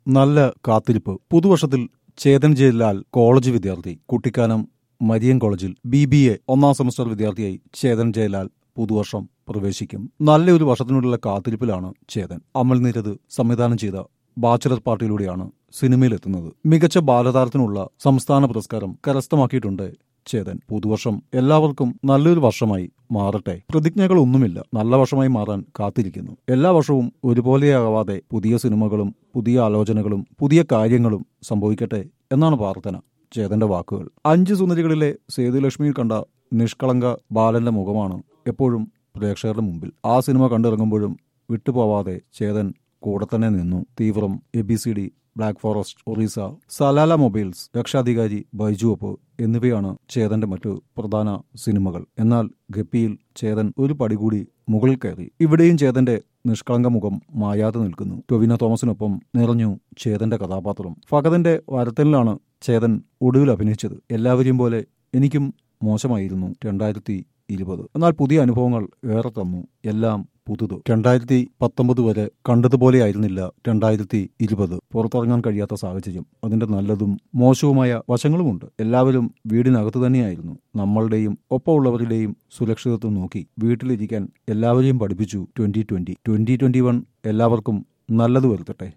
നല്ല കാത്തിരിപ്പ് പുതുവർഷത്തിൽ ചേതൻ ജയലാൽ കോളേജ് വിദ്യാർത്ഥി കുട്ടിക്കാനം മരിയൻ കോളേജിൽ ബി ബി എ ഒന്നാം സെമസ്റ്റർ വിദ്യാർത്ഥിയായി ചേതൻ ജയലാൽ പുതുവർഷം പ്രവേശിക്കും നല്ലൊരു വർഷത്തിനുള്ള കാത്തിരിപ്പിലാണ് ചേതൻ അമൽ നീരത് സംവിധാനം ചെയ്ത ബാച്ചലർ പാർട്ടിയിലൂടെയാണ് സിനിമയിലെത്തുന്നത് മികച്ച ബാലതാരത്തിനുള്ള സംസ്ഥാന പുരസ്കാരം കരസ്ഥമാക്കിയിട്ടുണ്ട് ചേതൻ പുതുവർഷം എല്ലാവർക്കും നല്ലൊരു വർഷമായി മാറട്ടെ പ്രതിജ്ഞകളൊന്നുമില്ല നല്ല വർഷമായി മാറാൻ കാത്തിരിക്കുന്നു എല്ലാ വർഷവും ഒരുപോലെയാവാതെ പുതിയ സിനിമകളും പുതിയ ആലോചനകളും പുതിയ കാര്യങ്ങളും സംഭവിക്കട്ടെ എന്നാണ് പ്രാർത്ഥന ചേതന്റെ വാക്കുകൾ അഞ്ച് സുന്ദരികളിലെ സേതുലക്ഷ്മിയിൽ കണ്ട നിഷ്കളങ്ക ബാലന്റെ മുഖമാണ് എപ്പോഴും പ്രേക്ഷകരുടെ മുമ്പിൽ ആ സിനിമ കണ്ടിറങ്ങുമ്പോഴും വിട്ടുപോവാതെ ചേതൻ കൂടെ തന്നെ നിന്നു തീവ്രം A B C D black forest Orissa Salalah mobiles രക്ഷാധികാരി ബൈജു ഒപ്പ് എന്നിവയാണ് ചേതന്റെ മറ്റു പ്രധാന സിനിമകൾ എന്നാൽ ഗപ്പിയിൽ ചേതൻ ഒരു പടി കൂടി മുകളിൽ കയറി ഇവിടെയും ചേതന്റെ നിഷ്കളങ്ക മുഖം മായാതെ നിൽക്കുന്നു ടൊവിനോ തോമസിനൊപ്പം നിറഞ്ഞു ചേതന്റെ കഥാപാത്രം ഫഹദിന്റെ വരത്തലിലാണ് ചേതൻ ഒടുവിൽ അഭിനയിച്ചത് എല്ലാവരെയും പോലെ എനിക്കും മോശമായിരുന്നു രണ്ടായിരത്തി ഇരുപത് എന്നാൽ പുതിയ അനുഭവങ്ങൾ ഏറെ തന്നു എല്ലാം പുതുത് രണ്ടായിരത്തി പത്തൊമ്പത് വരെ കണ്ടതുപോലെയായിരുന്നില്ല രണ്ടായിരത്തി ഇരുപത് പുറത്തിറങ്ങാൻ കഴിയാത്ത സാഹചര്യം അതിന്റെ നല്ലതും മോശവുമായ വശങ്ങളുമുണ്ട് എല്ലാവരും വീടിനകത്ത് തന്നെയായിരുന്നു നമ്മളുടെയും ഒപ്പമുള്ളവരുടെയും സുരക്ഷിതത്വം നോക്കി വീട്ടിലിരിക്കാൻ എല്ലാവരെയും പഠിപ്പിച്ചു twenty twenty twenty twenty one എല്ലാവർക്കും നല്ലത് വരുത്തട്ടെ